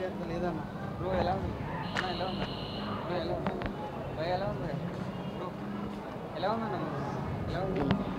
లేదన్న బ్రో ఎలా ఉంది అన్న ఎలా ఉంది బ్రో ఎలా ఉంది భయ ఎలా ఉంది బ్రో ఎలా ఉందన్న ఎలా ఉంది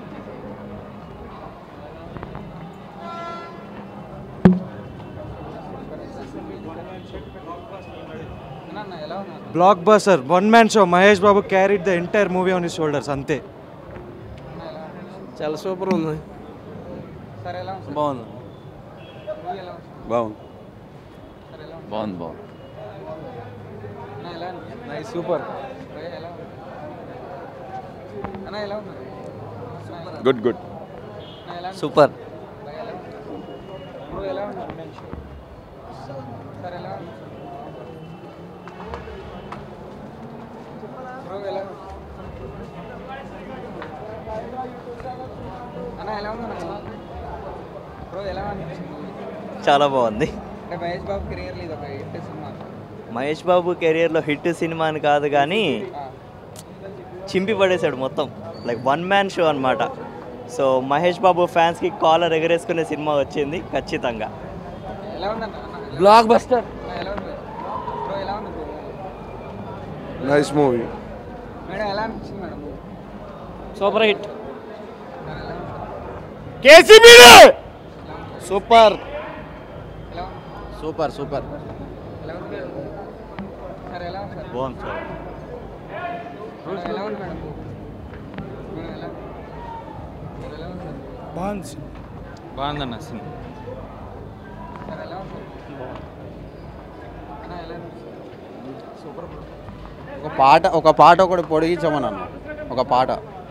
అన్న, అన్న ఎలా ఉంది అన్న? Block buster one man show Mahesh Babu carried the entire movie on his shoulders అంతే అన్న, ఎలా ఉంది? చాలా సూపర్ ఉంది సార్ ఎలా ఉంది బాగుంది మూవీ ఎలా ఉంది బాగుంది సార్ ఎలా ఉంది బాగుంది బాగుంది అన్న ఎలా ఉంది నైస్ సూపర్ భయ ఎలా ఉంది అన్న ఎలా ఉంది అన్న, ఎలా ఉంది? గుడ్ గుడ్ అన్న, ఎలా ఉంది? సూపర్ భయ ఎలా ఉంది బ్రో ఎలా ఉంది సార్ ఎలా ఉంది బ్రో ఎలా ఉంది అన్న ఎలా ఉంది అన్న బ్రో ఎలా అనిపించింది చాలా బాగుంది అంటే మహేష్ బాబు కెరియర్లో ఇది ఒక హిట్ సినిమా మహేష్ బాబు కెరియర్లో హిట్ సినిమా అని కాదు కానీ ఆ, చింపి పడేశాడు మొత్తం లైక్ వన్ మ్యాన్ షో అనమాట సో మహేష్ బాబు ఫ్యాన్స్కి కాలర్ ఎగరేసుకునే సినిమా వచ్చింది ఖచ్చితంగా ఎలా ఉందన్న అన్న బ్లాక్ బస్టర్ అన్న, ఎలా ఉంది బ్రో ఎలా ఉంది బ్రో నైస్ మూవీ మేడం ఎలా అనిపించింది మేడం సూపర్ హిట్ సార్ ఎలా ఉంది కేసీబీ సూపర్ ఎలా ఉంది సూపర్ సూపర్ ఎలా ఉంది సార్ ఎలా ఉంది సార్ బాగుంది సార్ మేడం, ఎలా ఉంది మేడం మేడం ఎలా ఉంది? సార్ ఎలా ఉంది సార్ బాగుంది బాగుందన్న సినిమా సార్ ఎలా ఉంది సార్ అన్న ఎలా ఉంది సూపర్ బ్రో ఒక పాట ఒక పాట ఒకటి పొడిగించమని అన్న ఒక పాట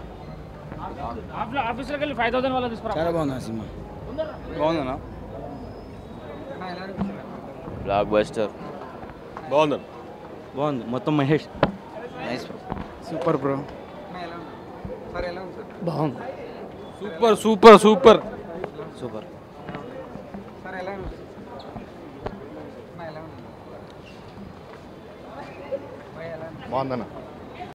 చాలా బాగుంది సినిమా బాగుందన్న అన్న ఎలా అనిపించింది బ్లాక్ బస్టర్ బాగుందన్న బాగుంది మొత్తం మహేష్ నైస్ సూపర్ బ్రో అన్న ఎలా ఉంది సార్ ఎలా ఉంది సార్ బాగుంది super super super super sir ఎలా ఉంది అన్న ఎలా ఉంది భయ ఎలా ఉంది బాగుందన్న